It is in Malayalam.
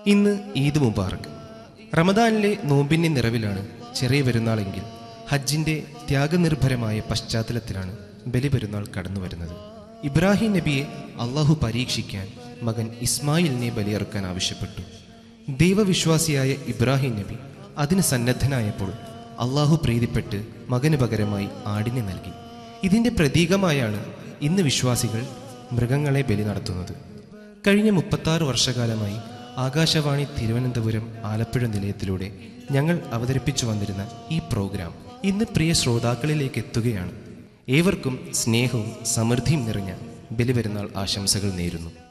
ഇന്ന് ഈദ് മുബാറക് റമദാനിലെ നോമ്പിന്റെ നിറവിലാണ് ചെറിയ പെരുന്നാളെങ്കിൽ ഹജ്ജിന്റെ ത്യാഗനിർഭരമായ പശ്ചാത്തലത്തിലാണ് ബലിപെരുന്നാൾ കടന്നു വരുന്നത് ഇബ്രാഹിം നബിയെ അള്ളാഹു പരീക്ഷിക്കാൻ മകൻ ഇസ്മായിലിനെ ബലിയിറക്കാൻ ആവശ്യപ്പെട്ടു ദൈവവിശ്വാസിയായ ഇബ്രാഹിം നബി അതിന് സന്നദ്ധനായപ്പോൾ അള്ളാഹു പ്രീതിപ്പെട്ട് മകന് പകരമായി ആടിനെ നൽകി ഇതിന്റെ പ്രതീകമായാണ് ഇന്ന് വിശ്വാസികൾ മൃഗങ്ങളെ ബലി നടത്തുന്നത് കഴിഞ്ഞ മുപ്പത്താറ് വർഷകാലമായി ആകാശവാണി തിരുവനന്തപുരം ആലപ്പുഴ നിലയത്തിലൂടെ ഞങ്ങൾ അവതരിപ്പിച്ചു വന്നിരുന്ന ഈ പ്രോഗ്രാം ഇന്ന് പ്രിയ ശ്രോതാക്കളിലേക്ക് എത്തുകയാണ് ഏവർക്കും സ്നേഹവും സമൃദ്ധിയും നിറഞ്ഞ ബലിപെരുന്നാൾ ആശംസകൾ നേരുന്നു